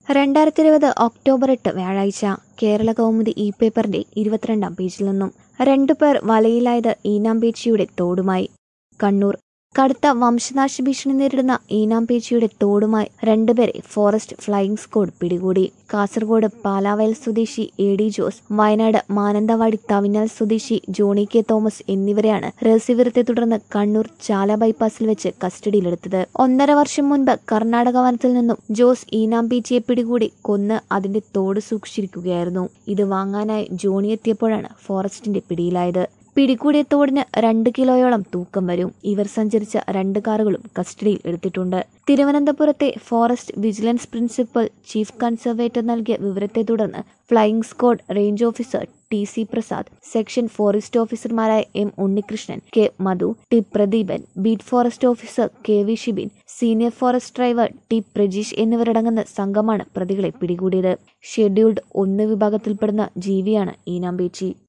രണ്ടായിരത്തി ഇരുപത് ഒക്ടോബർ എട്ട് വ്യാഴാഴ്ച കേരള കൗമുദി ഇ പേപ്പറിന്റെ ഇരുപത്തിരണ്ടാം പേജിൽ നിന്നും രണ്ടുപേർ വലയിലായത് ഈനാമ്പേച്ചിയുടെ തോടുമായി കണ്ണൂർ കടുത്ത വംശനാശ ഭീഷണി നേരിടുന്ന ഈനാമ്പേച്ചിയുടെ തോടുമായി രണ്ടുപേരെ ഫോറസ്റ്റ് ഫ്ലൈയിംഗ് സ്ക്വാഡ് പിടികൂടി കാസർഗോഡ് പാലാവയൽ സ്വദേശി എ ഡി ജോസ് വയനാട് മാനന്തവാടി തവിനാൽ സ്വദേശി ജോണി കെ തോമസ് എന്നിവരെയാണ് രഹസ്യവിവരത്തെ തുടർന്ന് കണ്ണൂർ ചാല ബൈപ്പാസിൽ വെച്ച് കസ്റ്റഡിയിലെടുത്തത് ഒന്നര വർഷം മുൻപ് കർണാടക വനത്തിൽ നിന്നും ജോസ് ഈനാമ്പേച്ചിയെ പിടികൂടി കൊന്ന് അതിന്റെ തോട് സൂക്ഷിച്ചിരിക്കുകയായിരുന്നു ഇത് വാങ്ങാനായി ജോണി എത്തിയപ്പോഴാണ് ഫോറസ്റ്റിന്റെ പിടിയിലായത് പിടികൂടിയ തോടിന് രണ്ട് കിലോയോളം തൂക്കം വരും ഇവർ സഞ്ചരിച്ച രണ്ട് കാറുകളും കസ്റ്റഡിയിൽ എടുത്തിട്ടുണ്ട് തിരുവനന്തപുരത്തെ forest vigilance principal chief conservator നൽകിയ വിവരത്തെ തുടർന്ന് flying squad range officer T C Prasad section forest ഓഫീസർമാരായ M Unnikrishnan K Madhu T Pradeepan beat forest officer K V Shibin senior forest driver T Prajeesh എന്നിവരടങ്ങുന്ന സംഘമാണ് പ്രതികളെ പിടികൂടിയത് ഷെഡ്യൂൾഡ് ഒന്ന് വിഭാഗത്തിൽപ്പെടുന്ന ജീവിയാണ് ഈനാമ്പേച്ചി